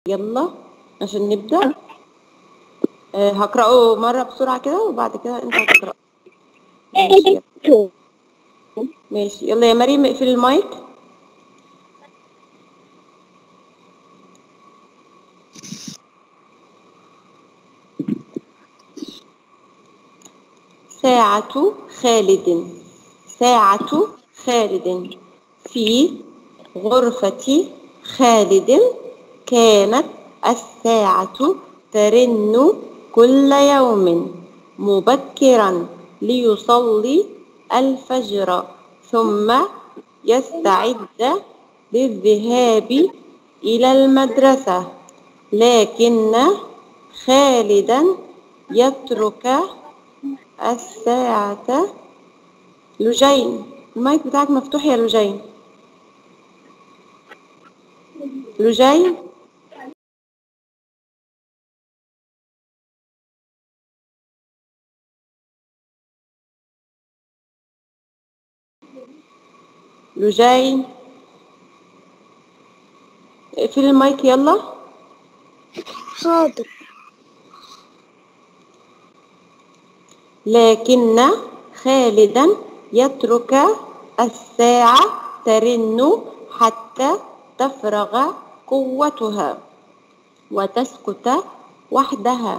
يلا عشان نبدأ آه، هقرأه مرة بسرعة كده وبعد كده انت هتقرأ ماشي يلا. ماشي يلا يا مريم اقفل المايك ساعة خالد ساعة خالد في غرفة خالد كانت الساعة ترن كل يوم مبكرا ليصلي الفجر ثم يستعد للذهاب إلى المدرسة لكن خالدا يترك الساعة لجين المايك بتاعك مفتوح يا لجين لجين لجين اقفل المايك يلا حاضر لكن خالدا يترك الساعة ترن حتى تفرغ قوتها وتسكت وحدها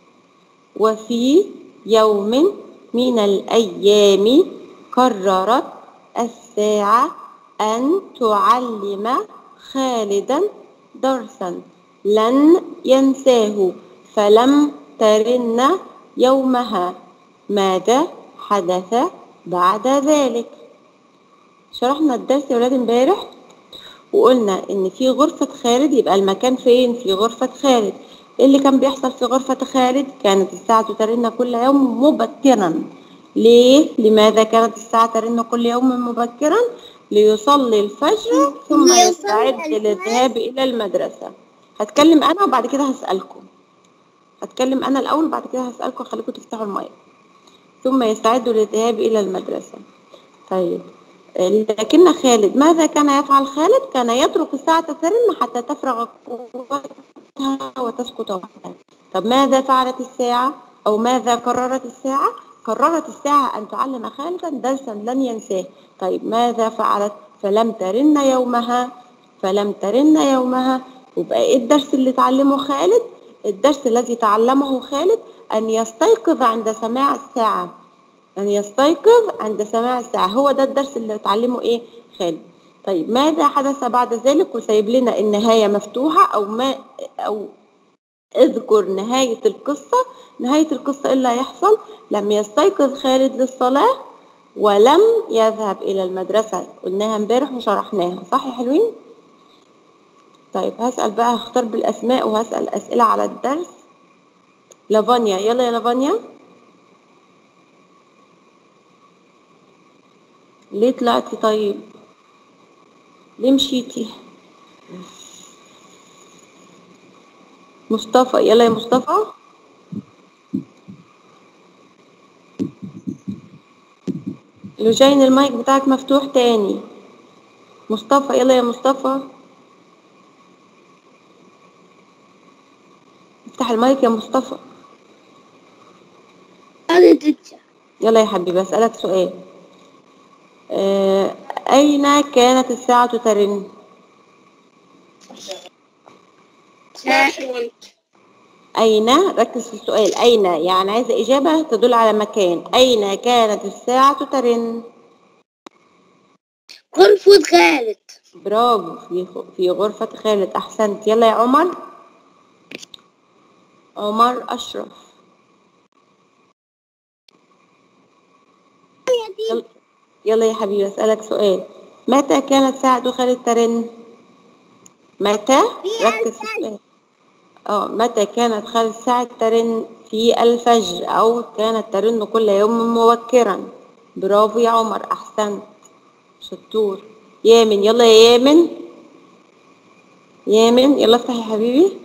وفي يوم من الأيام قررت الساعة أن تعلم خالدا درسا لن ينساه فلم ترن يومها ماذا حدث بعد ذلك شرحنا الدرس يا ولاد امبارح وقلنا ان في غرفة خالد يبقى المكان فين في غرفة خالد إيه اللي كان بيحصل في غرفة خالد كانت الساعة ترن كل يوم مبكرا ليه لماذا كانت الساعة ترن كل يوم مبكرا ليصلي الفجر ثم ليصلي يستعد الفجر. للذهاب إلى المدرسة هتكلم أنا وبعد كده هسألكم هتكلم أنا الأول وبعد كده هسألكم خليكم تفتحوا المايك ثم يستعد للذهاب إلى المدرسة طيب لكن خالد ماذا كان يفعل خالد كان يترك الساعة ترن حتى تفرغ قوتها وتسقط وحدها طب ماذا فعلت الساعة أو ماذا قررت الساعة قررت الساعة أن تعلم خالدا درسا لن ينساه طيب ماذا فعلت فلم ترن يومها فلم ترن يومها يبقى ايه الدرس اللي تعلمه خالد الدرس الذي تعلمه خالد أن يستيقظ عند سماع الساعة أن يستيقظ عند سماع الساعة هو ده الدرس اللي اتعلمه إيه خالد طيب ماذا حدث بعد ذلك وسايب لنا النهاية مفتوحة أو ما أو اذكر نهاية القصة نهاية القصة إيه اللي هيحصل لم يستيقظ خالد للصلاة ولم يذهب إلى المدرسة قلناها امبارح وشرحناها صح يا حلوين طيب هسأل بقى هختار بالأسماء وهسأل أسئلة على الدرس لافانيا يلا يا لافانيا ليه طلعتي طيب ليه مشيتي مصطفى يلا يا مصطفى لوجين المايك بتاعك مفتوح تاني مصطفى يلا يا مصطفى افتح المايك يا مصطفى أنا تتشا يلا يا حبيبي أسألك سؤال آه، أين كانت الساعة ترن؟ أين ركز في السؤال أين يعني عايزة إجابة تدل على مكان أين كانت الساعة ترن؟ غرفة خالد برافو في في غرفة خالد أحسنت يلا يا عمر عمر أشرف يلا- يلا يا حبيبي أسألك سؤال متى كانت ساعة خالد ترن؟ متى؟ ركز في السؤال اه متى كانت خالد ساعة ترن في الفجر أو كانت ترن كل يوم مبكرا برافو يا عمر أحسنت شطور يامن يلا يا يامن يامن يلا افتح يا حبيبي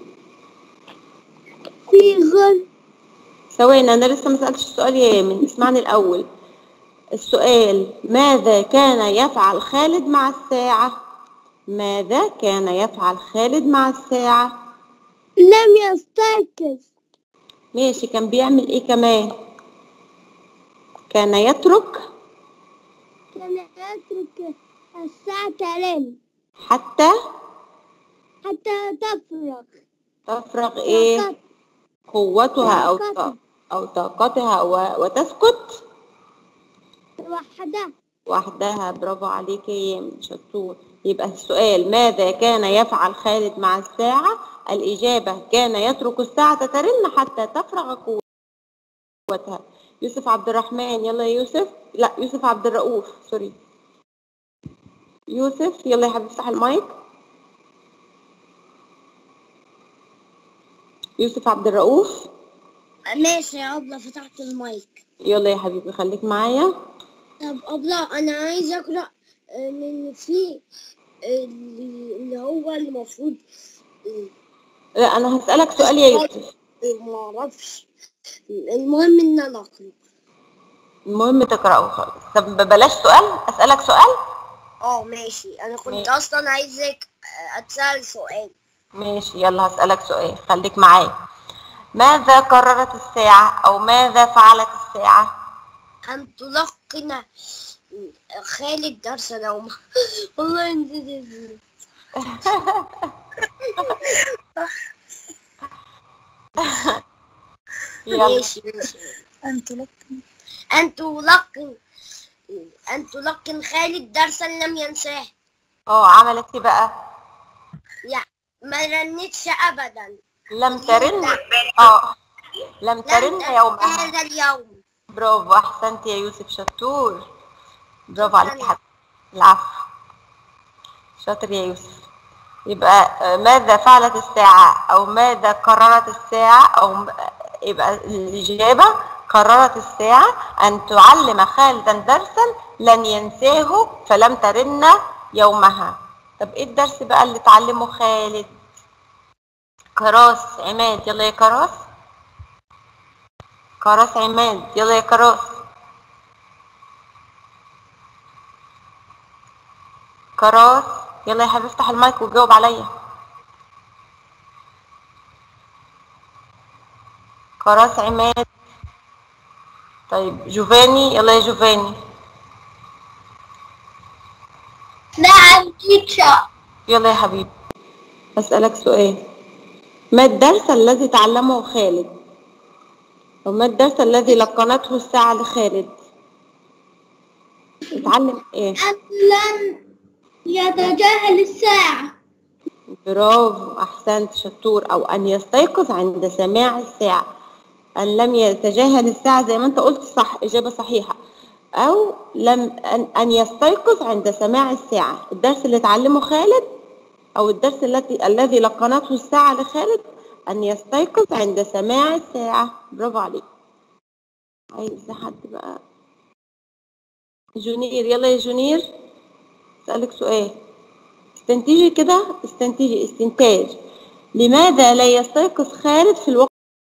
في غرفة ثواني أنا لسه ما سألتش السؤال يا يامن اسمعني الأول السؤال ماذا كان يفعل خالد مع الساعة ماذا كان يفعل خالد مع الساعة لم يستيقظ ماشي كان بيعمل ايه كمان كان يترك كان يترك الساعة ترن حتى حتى تفرغ تفرغ ايه طاقت- قوتها او طاقتها. ط- او طاقتها و- وتسكت وحدها وحدها برافو عليك يا شطور يبقى السؤال ماذا كان يفعل خالد مع الساعة الإجابة كان يترك الساعة ترن حتى تفرغ قوتها يوسف عبد الرحمن يلا يا يوسف لا يوسف عبد الرؤوف سوري يوسف يلا يا حبيبي افتح المايك يوسف عبد الرؤوف ماشي يا أبلة فتحت المايك يلا يا حبيبي خليك معايا طب أبلة أنا عايز أقرأ آه، من في اللي اللي هو المفروض لا أنا هسألك سؤال يا يوسف ما أعرفش المهم إن أنا أقرأ المهم تقرأه خالص طب بلاش سؤال أسألك سؤال اه ماشي أنا كنت ماشي. أصلا عايزك آه، أتسأل سؤال ماشي يلا هسألك سؤال خليك معايا ماذا قررت الساعة أو ماذا فعلت الساعة أن تلقن خالد درس نوم والله نسيت يلا ماشي ماشي أن تلقن أن تلقن أن تلقن خالد درسا لم ينساه اه عملت ايه بقى يعني ما رنتش أبدا لم ترن اه لم لم ترن تنسى يومها هذا اليوم برافو احسنت يا يوسف شطور برافو عليك يا شكراً. حبيبي العفو شاطر يا يوسف يبقى آه، ماذا فعلت الساعة أو ماذا قررت الساعة أو م- يبقى الإجابة قررت الساعة أن تعلم خالدا درسا لن ينساه فلم ترن يومها طب إيه الدرس بقى اللي تعلمه خالد كراس عماد يلا يا كراس كراس عماد يلا يا كراس كراس يلا يا حبيبي افتح المايك وجاوب عليا كراس عماد طيب جوفاني يلا يا جوفاني نعم تيتشر يلا يا حبيبي أسألك سؤال ما الدرس الذي تعلمه خالد أو ما الدرس الذي لقنته الساعة لخالد اتعلم ايه أن لن يتجاهل الساعة برافو أحسنت شطور أو أن يستيقظ عند سماع الساعة أن لم يتجاهل الساعة زي ما أنت قلت صح إجابة صحيحة أو لم أن, أن يستيقظ عند سماع الساعة الدرس اللي اتعلمه خالد أو الدرس الذي الذي لقنته الساعة لخالد أن يستيقظ عند سماع الساعة برافو عليك عايز حد بقى جونير يلا يا جونير أسألك سؤال استنتجي كده استنتجي استنتاج لماذا لا يستيقظ خالد في الوقت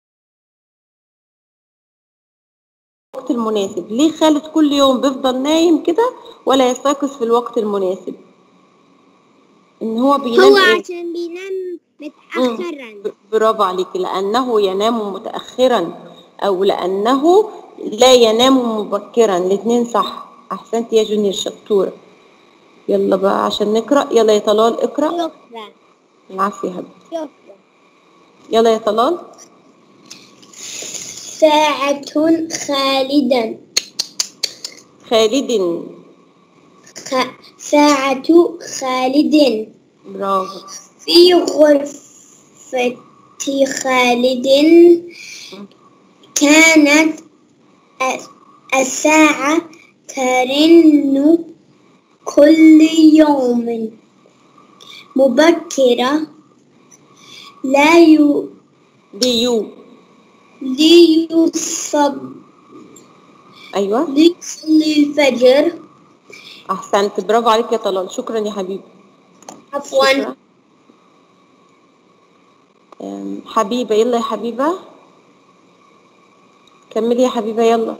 الوقت المناسب ليه خالد كل يوم بيفضل نايم كده ولا يستيقظ في الوقت المناسب ان هو بينام هو ايه عشان بينام متأخرا ب- برافو عليك لانه ينام متاخرا او لانه لا ينام مبكرا الاثنين صح احسنت يا جونيور شطوره يلا بقى عشان نقرا يلا يا طلال اقرا شكرا العفو يا حبيبي شكرا يلا يا طلال ساعة خالدا خالد خ... ساعة خالد برافو في غرفة خالد كانت الس- الساعة ترن كل يوم مبكرة لا ي... دي يو ليصب ايوه ليصلي الفجر احسنت برافو عليك يا طلال شكرا يا حبيبي عفوا شكرا أم، حبيبه يلا يا حبيبه كملي يا حبيبه يلا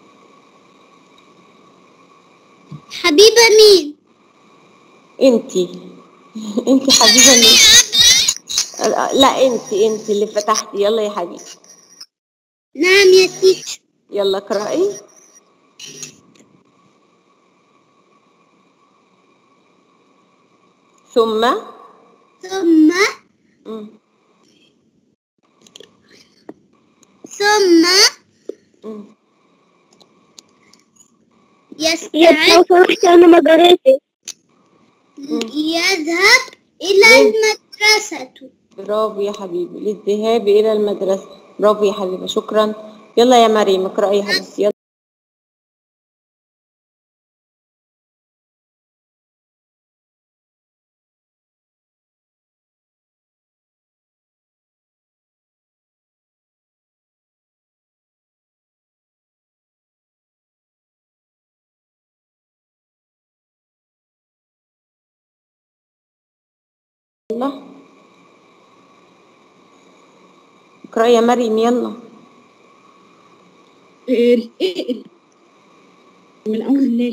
حبيبة مين؟ انتي انتي حبيبه مين آه، لا انت انت اللي فتحتي يلا يا حبيبي نعم يا تيتشر يلا اقرأي ثم ثم مم. ثم مم. يستعد سمحت انا ما قريتش يذهب إلى ليه؟ المدرسة برافو يا حبيبي للذهاب إلى المدرسة برافو يا حبيبي شكرا يلا يا مريم اقرأي يا حبيبتي يلا يلا اقرأي يا مريم يلا اقل من اول ليه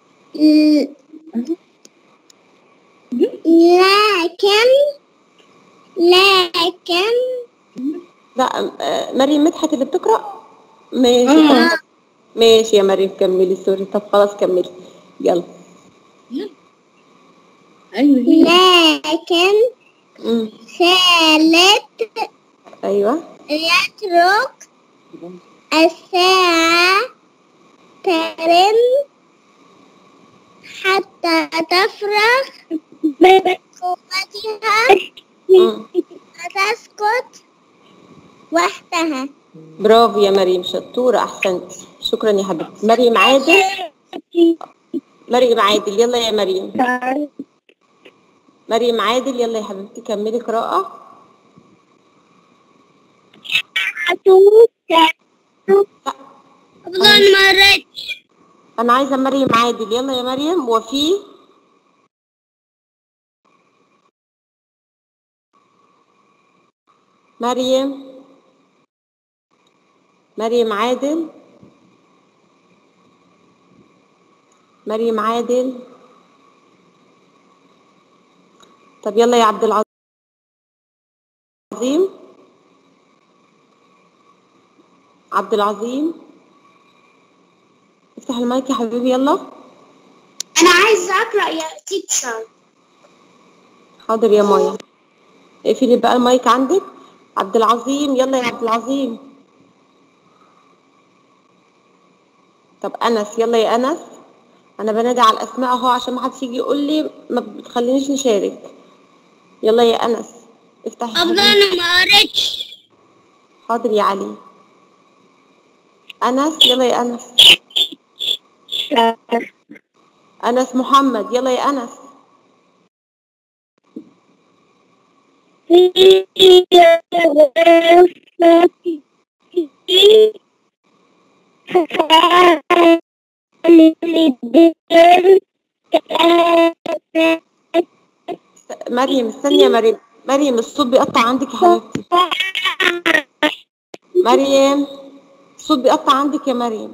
لكن لكن لا آه، مريم مدحت اللي بتقرأ ماشي آه. طب- ماشي يا مريم كملي سوري طب خلاص كملي يلا ايوه هي لكن مم. خالد ايوه يترك الساعة ترن حتى تفرغ قوتها مم. وتسكت وحدها برافو يا مريم شطورة أحسنتي شكرا يا حبيبتي مريم عادل مريم عادل يلا يا مريم مريم عادل يلا يا حبيبتي كملي قراءة والله أنا ما قريتش أنا عايزة مريم عادل يلا يا مريم وفي مريم مريم عادل مريم عادل طب يلا يا عبد العظيم عبد العظيم افتح المايك يا حبيبي يلا أنا عايزة أقرأ يا تيتشر حاضر يا مايا اقفلي بقى المايك عندك عبد العظيم يلا يا عبد العظيم طب انس يلا يا انس انا بنادي على الاسماء اهو عشان ما حدش يجي يقول لي ما بتخلينيش نشارك يلا يا انس افتح يا والله حبيبي. أنا ما قريتش حاضر يا علي انس يلا يا انس انس محمد يلا يا انس مريم استني يا مريم مريم الصوت بيقطع عندك يا حبيبتي مريم الصوت بيقطع عندك يا مريم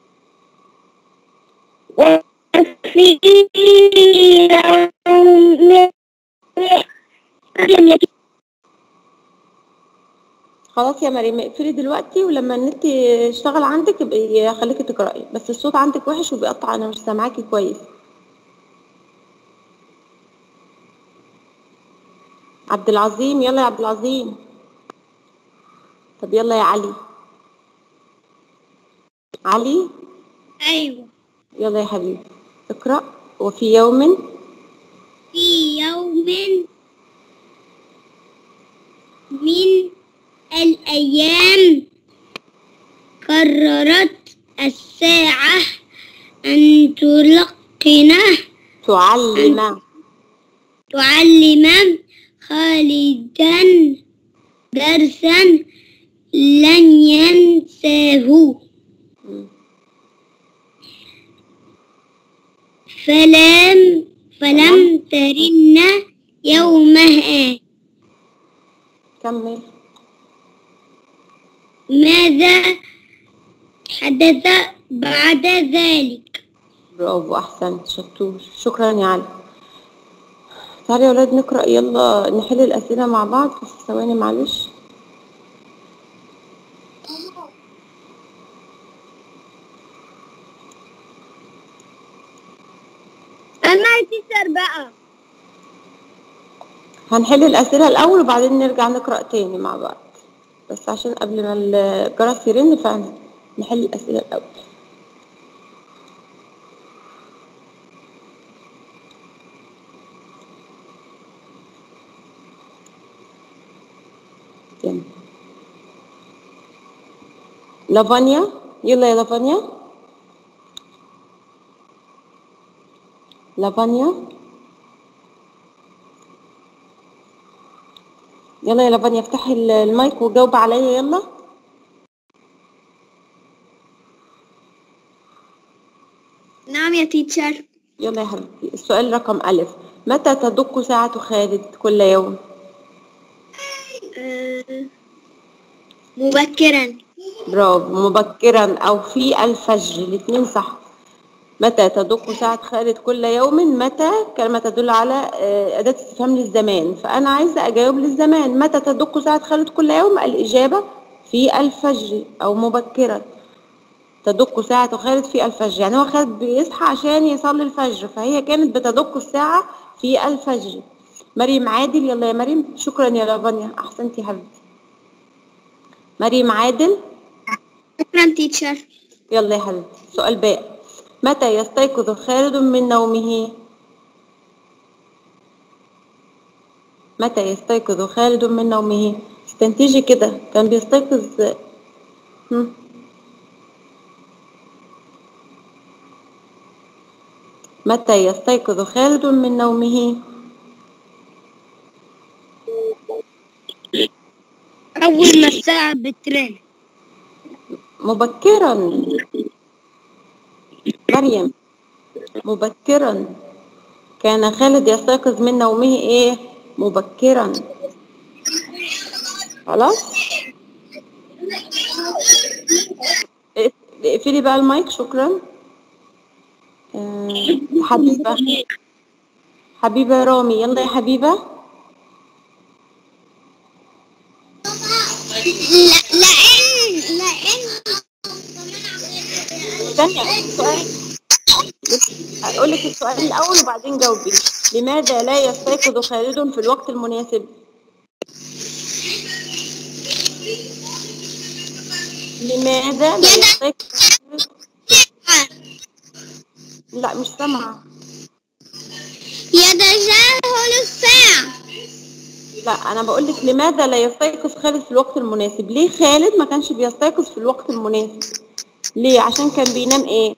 خلاص يا مريم اقفلي دلوقتي ولما النت يشتغل عندك يبقى خليكي تقرأي بس الصوت عندك وحش وبيقطع انا مش سامعاكي كويس عبد العظيم يلا يا عبد العظيم طب يلا يا علي علي أيوة يلا يا حبيبي اقرأ وفي يوم في يوم من الأيام قررت الساعة أن تلقن تعلم تعلم خالدا درسا لن ينساه مم. فلم فلم ترن يومها كمل ماذا حدث بعد ذلك برافو احسنت شطور شكرا يا علي تعالوا يا ولاد نقرأ يلا نحل الأسئلة مع بعض بس ثواني معلش انا تيشر بقى هنحل الأسئلة الأول وبعدين نرجع نقرأ تاني مع بعض بس عشان قبل ما الجرس يرن فنحل الأسئلة الأول يلا. لافانيا يلا يا لافانيا لافانيا يلا يا لافانيا افتحي ال- المايك وجاوب عليا يلا نعم يا تيتشر يلا يا حبيبتي السؤال رقم ألف متى تدق ساعة خالد كل يوم مبكرا برافو مبكرا أو في الفجر الاثنين صح متى تدق ساعة خالد كل يوم متى كلمة تدل على آه، أداة استفهام للزمان فأنا عايزة أجاوب للزمان متى تدق ساعة خالد كل يوم الإجابة في الفجر أو مبكرا تدق ساعة خالد في الفجر يعني هو خالد بيصحى عشان يصلي الفجر فهي كانت بتدق الساعة في الفجر مريم عادل يلا يا مريم شكرا يا لافانيا أحسنتي يا حبيبتي مريم عادل شكرا تيتشر يلا يا حبيبتي سؤال باقي متى يستيقظ خالد من نومه متى يستيقظ خالد من نومه استنتجي كده كان بيستيقظ هم؟ متى يستيقظ خالد من نومه أول ما الساعة بترن مبكرا مريم مبكرا كان خالد يستيقظ من نومه ايه مبكرا خلاص اقف- اقفلي بقى المايك شكرا آه، حبيبة حبيبة رامي يلا يا حبيبة لأن لأن استني السؤال هقول لك السؤال الأول وبعدين جاوبي لماذا لا يستيقظ خالد في الوقت المناسب؟ لماذا لا يستيقظ خالد؟ لا مش سامعة يتجاهل الساعة لا أنا بقول لك لماذا لا يستيقظ خالد في الوقت المناسب؟ ليه خالد ما كانش بيستيقظ في الوقت المناسب؟ ليه؟ عشان كان بينام إيه؟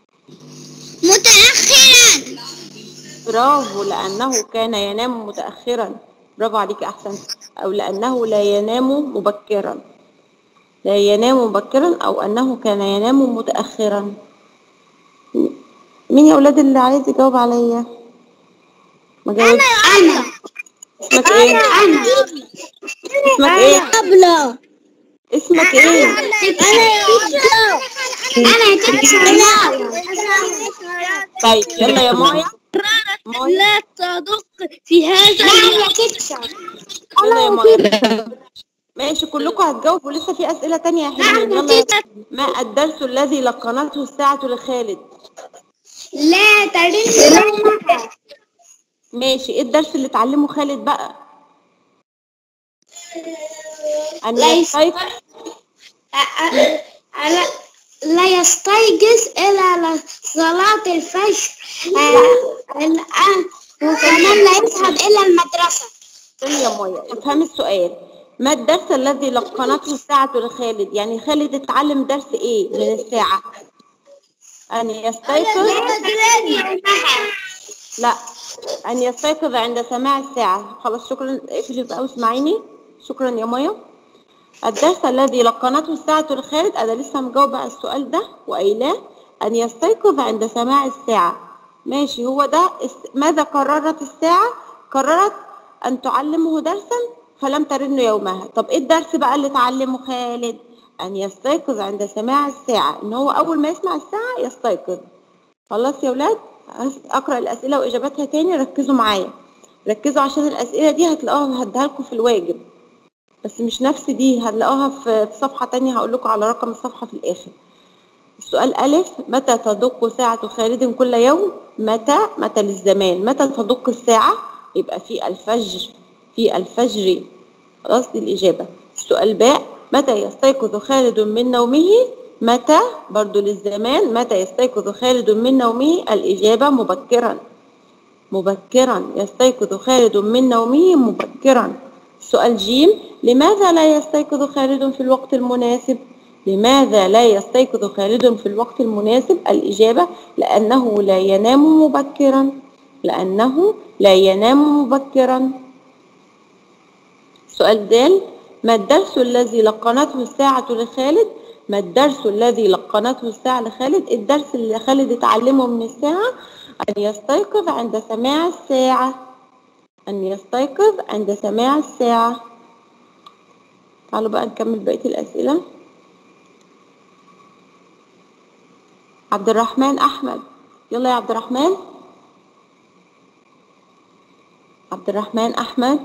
متأخرا برافو لأنه كان ينام متأخرا برافو عليك أحسن أو لأنه لا ينام مبكرا لا ينام مبكرا أو أنه كان ينام متأخرا م- مين يا أولاد اللي عايز يجاوب عليا؟ ما جاوبش أنا اسمك إيه؟ أنا اسمك إيه؟ أبلة اسمك إيه؟ أنا تكسر طيب يلا يا مايا مايا لا تدق في هذا لا تكسر يلا يا مايا ماشي كلكم هتجاوبوا لسه في أسئلة تانية يا حلوين يلا يا ما الدرس الذي لقنته الساعة لخالد؟ لا ترن ماشي ايه الدرس اللي اتعلمه خالد بقى ان لا يستيقظ لا لا يستيقظ إلا لصلاة الفجر آه، الآن وكمان لا يذهب إلى المدرسة استني يا مايا افهمي السؤال ما الدرس الذي لقنته الساعة لخالد يعني خالد اتعلم درس ايه من الساعة ان يستيقظ لا ان يستيقظ عند سماع الساعة خلاص شكرا اقفلي بقى واسمعيني شكرا يا مايا الدرس الذي لقنته الساعة لخالد أنا لسه مجاوبة على السؤال ده وقايلاه أن يستيقظ عند سماع الساعة ماشي هو ده است- ماذا قررت الساعة؟ قررت أن تعلمه درسا فلم ترن يومها طب إيه الدرس بقى اللي تعلمه خالد؟ أن يستيقظ عند سماع الساعة إن هو أول ما يسمع الساعة يستيقظ خلاص يا ولاد هس- أقرأ الأسئلة وإجاباتها تاني ركزوا معايا ركزوا عشان الأسئلة دي هتلاقوها هديها لكم في الواجب بس مش نفس دي هتلاقوها في في صفحة تانية هقول لكم على رقم الصفحة في الآخر السؤال ألف متى تدق ساعة خالد كل يوم متى متى للزمان متى تدق الساعة يبقى في الفجر في الفجر خلاص دي الإجابة السؤال باء متى يستيقظ خالد من نومه متى برضو للزمان متى يستيقظ خالد من نومه الإجابة مبكرا مبكرا يستيقظ خالد من نومه مبكرا سؤال جيم لماذا لا يستيقظ خالد في الوقت المناسب لماذا لا يستيقظ خالد في الوقت المناسب الإجابة لأنه لا ينام مبكرا لأنه لا ينام مبكرا سؤال د ما الدرس الذي لقنته الساعة لخالد ما الدرس الذي لقنته الساعة لخالد الدرس اللي خالد اتعلمه من الساعة أن يستيقظ عند سماع الساعة أن يستيقظ عند سماع الساعة تعالوا بقى نكمل بقية الأسئلة عبد الرحمن أحمد يلا يا عبد الرحمن عبد الرحمن أحمد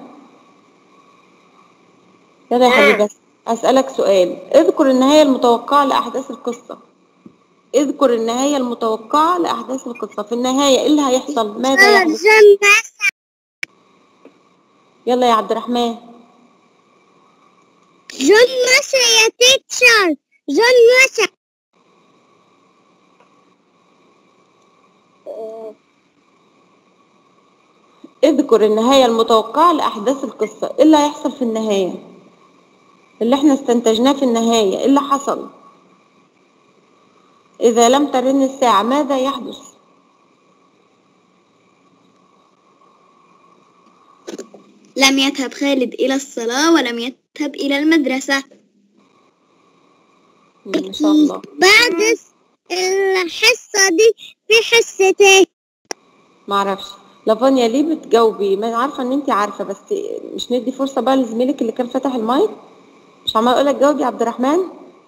يلا يا حبيبي بس أسألك سؤال اذكر النهاية المتوقعة لأحداث القصة اذكر النهاية المتوقعة لأحداث القصة في النهاية إيه اللي هيحصل ماذا يحدث يلا يا عبد الرحمن جون مشى يا تيتشر جون مشى اذكر النهاية المتوقعة لأحداث القصة ايه اللي هيحصل في النهاية اللي احنا استنتجناه في النهاية ايه اللي حصل إذا لم ترن الساعة ماذا يحدث لم يذهب خالد إلى الصلاة ولم يذهب إلى المدرسة ما شاء الله بعد الحصة دي في حصتين معرفش لافانيا ليه بتجاوبي ما أنا عارفة ان انت عارفة بس مش ندي فرصة بقى لزميلك اللي كان فاتح المايك مش عمال اقولك جاوبي يا عبد الرحمن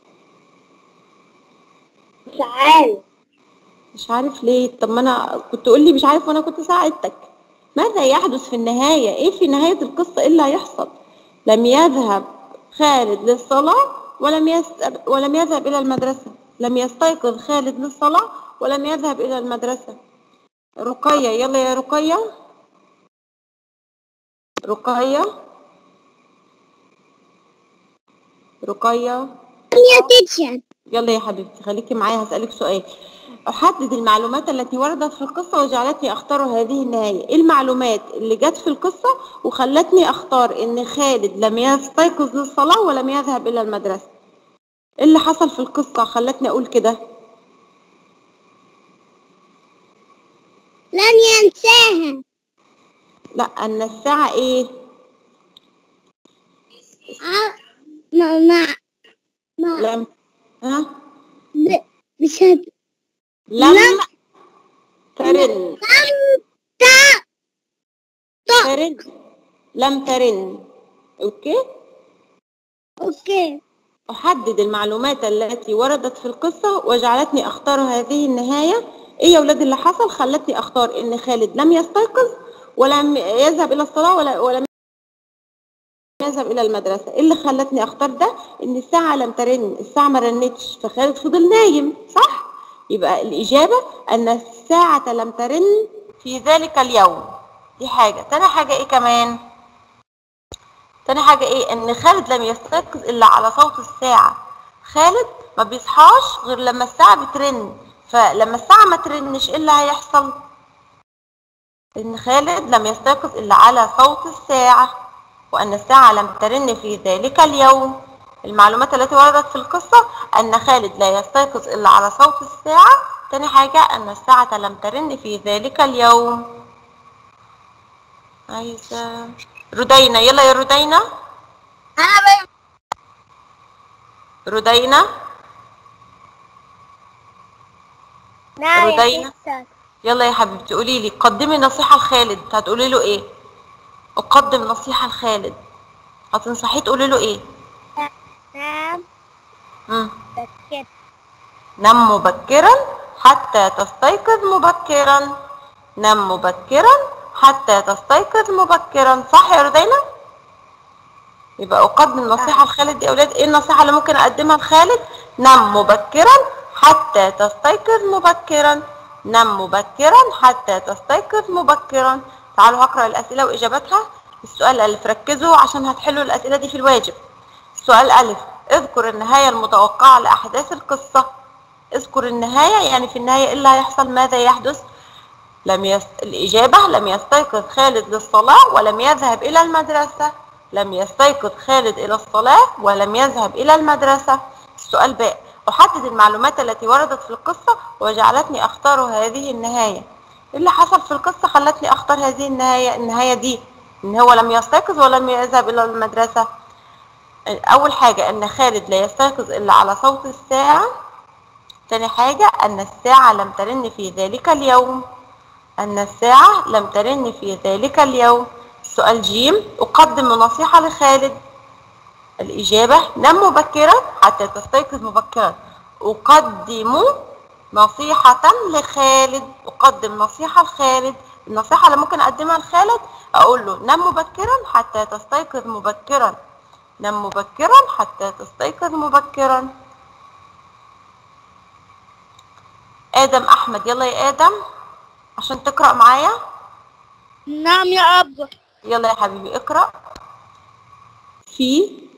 مش عارف مش عارف ليه طب ما انا كنت تقول لي مش عارف وانا كنت ساعدتك ماذا يحدث في النهاية ايه في نهاية القصة ايه اللي هيحصل لم يذهب خالد للصلاة ولم يست... ولم يذهب الى المدرسة لم يستيقظ خالد للصلاة ولم يذهب الى المدرسة رقية يلا يا رقية رقية رقية يا تيتشر يلا يا حبيبتي خليكي معايا هسألك سؤال أحدد المعلومات التي وردت في القصة وجعلتني أختار هذه النهاية إيه المعلومات اللي جت في القصة وخلتني أختار إن خالد لم يستيقظ للصلاة ولم يذهب إلى المدرسة إيه اللي حصل في القصة خلتني أقول كده لن ينساها لا أن الساعة إيه ع- ما ما ما لم ها ب- مش هد لم لم- ترن لم تا ترن لم ترن أوكي اوكي أحدد المعلومات التي وردت في القصة وجعلتني أختار هذه النهاية إيه يا ولاد اللي حصل خلتني أختار إن خالد لم يستيقظ ولم يذهب إلى الصلاة ولا ولم يذهب إلى المدرسة إيه اللي خلتني أختار ده إن الساعة لم ترن الساعة ما رنتش فخالد فضل نايم صح يبقى الإجابة أن الساعة لم ترن في ذلك اليوم دي حاجة تاني حاجة إيه كمان تاني حاجة ايه ان خالد لم يستيقظ الا على صوت الساعة خالد ما بيصحاش غير لما الساعة بترن فلما الساعة ما ترنش ايه اللي هيحصل ان خالد لم يستيقظ الا على صوت الساعة وان الساعة لم ترن في ذلك اليوم المعلومات التي وردت في القصة ان خالد لا يستيقظ الا على صوت الساعة تاني حاجة ان الساعة لم ترن في ذلك اليوم عايزة ردينا يلا يا ردينا انا ب- ردينا نعم يا رودينا. تيتشر. يلا يا حبيبتي قولي لي قدمي نصيحة لخالد هتقولي له ايه اقدم نصيحة لخالد هتنصحيه تقولي له ايه نعم مم. بكر نم مبكرا حتى تستيقظ مبكرا نم مبكرا حتى تستيقظ مبكرا صح يا رودينا يبقى أقدم نصيحة لخالد يا أولاد إيه النصيحة اللي ممكن أقدمها لخالد نم مبكرا حتى تستيقظ مبكرا نم مبكرا حتى تستيقظ مبكرا تعالوا هقرأ الأسئلة وإجاباتها السؤال ألف ركزوا عشان هتحلوا الأسئلة دي في الواجب سؤال ألف اذكر النهاية المتوقعة لأحداث القصة اذكر النهاية يعني في النهاية إيه اللي هيحصل ماذا يحدث لم يس... الإجابة لم يستيقظ خالد للصلاة ولم يذهب إلى المدرسة لم يستيقظ خالد إلى الصلاة ولم يذهب إلى المدرسة السؤال باء أحدد المعلومات التي وردت في القصة وجعلتني أختار هذه النهاية إيه اللي حصل في القصة خلتني أختار هذه النهاية النهاية دي إن هو لم يستيقظ ولم يذهب إلى المدرسة أول حاجة أن خالد لا يستيقظ إلا على صوت الساعة تاني حاجة أن الساعة لم ترن في ذلك اليوم أن الساعة لم ترن في ذلك اليوم سؤال جيم أقدم نصيحة لخالد الإجابة نم مبكرا حتى تستيقظ مبكرا أقدم نصيحة لخالد أقدم نصيحة لخالد النصيحة اللي ممكن أقدمها لخالد أقول له نم مبكرا حتى تستيقظ مبكرا نم مبكرا حتى تستيقظ مبكرا آدم أحمد يلا يا آدم عشان تقرأ معايا نعم يا أب يلا يا حبيبي اقرأ في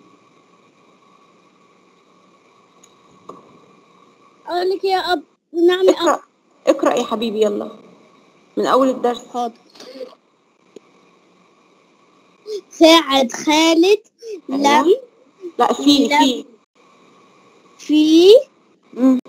أقول لك يا أب نعم يا اقرأ اقرأ يا حبيبي يلا من أول الدرس حاضر ساعد خالد أيوة. لم لا في لا. في في مم.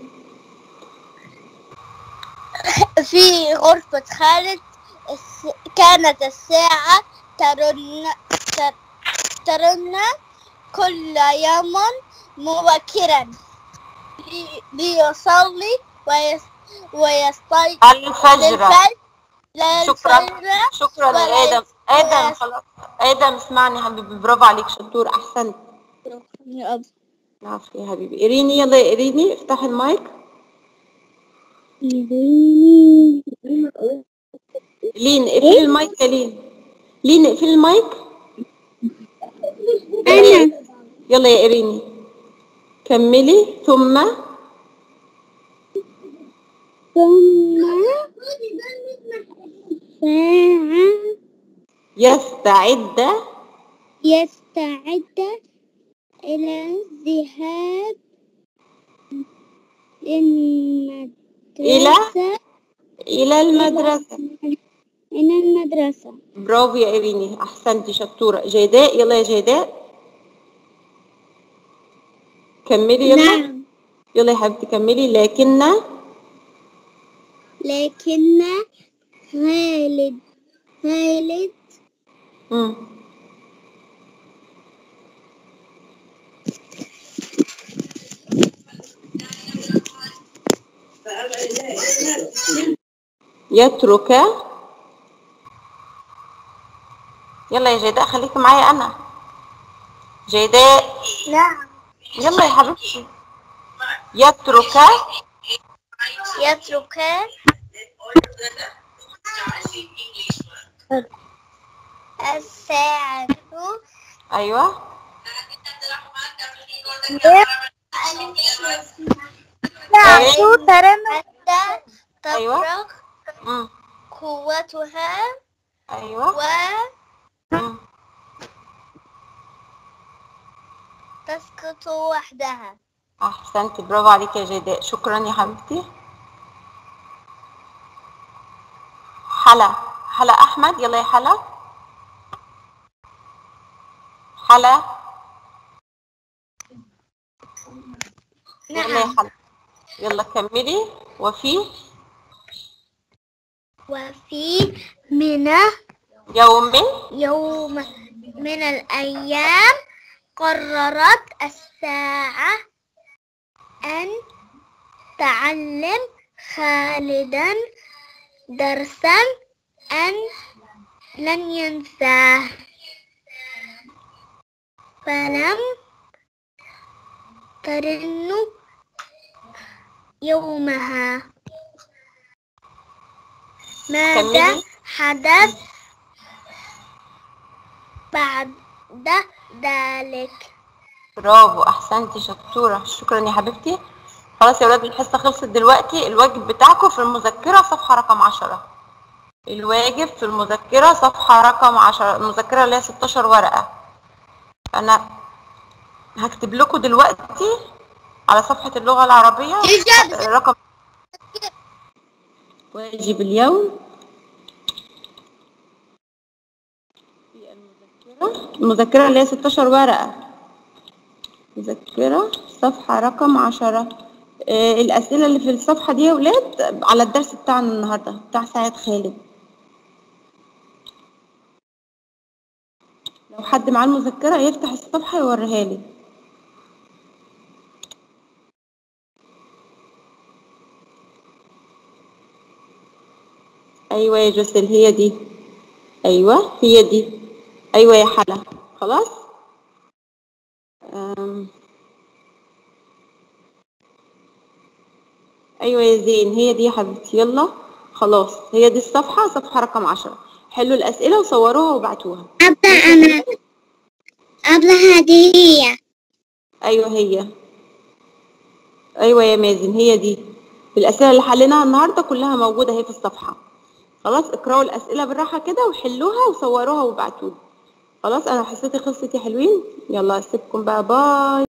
في غرفة خالد الس- كانت الساعة ترن تر- ترن كل يوم مبكرا لي- ليصلي ويس ويستيقظ الفجر للفجر شكرا للفجر شكرا ولا يا آدم يس- آدم ويس- خلاص آدم اسمعني يا حبيبي برافو عليك شطور أحسنت يا أب العفو يا حبيبي إريني يلا يا إريني افتحي المايك لين اقفلي المايك يا لين لين اقفلي المايك أنا يلا يا إريني كملي ثم ثم ساعة يستعد يستعد إلى الذهاب للمدرسة إلى المدرسة إلى المدرسة برافو يا إريني أحسنتي شطورة جيداء يلا يا جيداء كملي يلا نعم يلا يا حبيبتي كملي لكن لكن خالد خالد مم. يترك يلا يا جيداء خليكي معايا انا جيداء نعم يلا يا حبيبتي يترك يترك الساعة ايوه الساعة ترن حتى أيوة. تفرغ مم. قوتها ايوه مم. وتسقط وحدها احسنتي برافو عليك يا جيداء شكرا يا حبيبتي حلا حلا احمد يلا يا حلا حلا يلا يا نعم حلا يلا كملي وفي وفي من يوم يوم من الأيام قررت الساعة أن تعلم خالدا درسا أن لن ينساه فلم ترن يومها ماذا كملي. حدث بعد ذلك برافو احسنتي شطوره شكرا يا حبيبتي خلاص يا ولاد الحصه خلصت دلوقتي الواجب بتاعكم في المذكره صفحه رقم 10 الواجب في المذكره صفحه رقم 10 المذكره اللي هي 16 ورقه انا هكتب لكم دلوقتي على صفحه اللغه العربيه رقم واجب اليوم في المذكرة المذكرة اللي هي 16 ورقة مذكرة صفحة رقم عشرة آه الأسئلة اللي في الصفحة دي يا ولاد على الدرس بتاعنا النهاردة بتاع سعيد خالد لو حد معاه المذكرة يفتح الصفحة يوريها لي أيوة يا جوسل هي دي أيوة هي دي أيوة يا حلا خلاص أم. أيوة يا زين هي دي يا حبيبتي يلا خلاص هي دي الصفحة صفحة رقم عشرة حلوا الأسئلة وصوروها وابعتوها أبدأ أنا أبدأ هدية أيوة هي أيوة يا مازن هي دي الأسئلة اللي حليناها النهاردة كلها موجودة اهي في الصفحة خلاص اقرأوا الأسئلة بالراحة كده وحلوها وصوروها وابعتولي خلاص أنا حصتي خلصت يا حلوين يلا أسيبكم بقى باي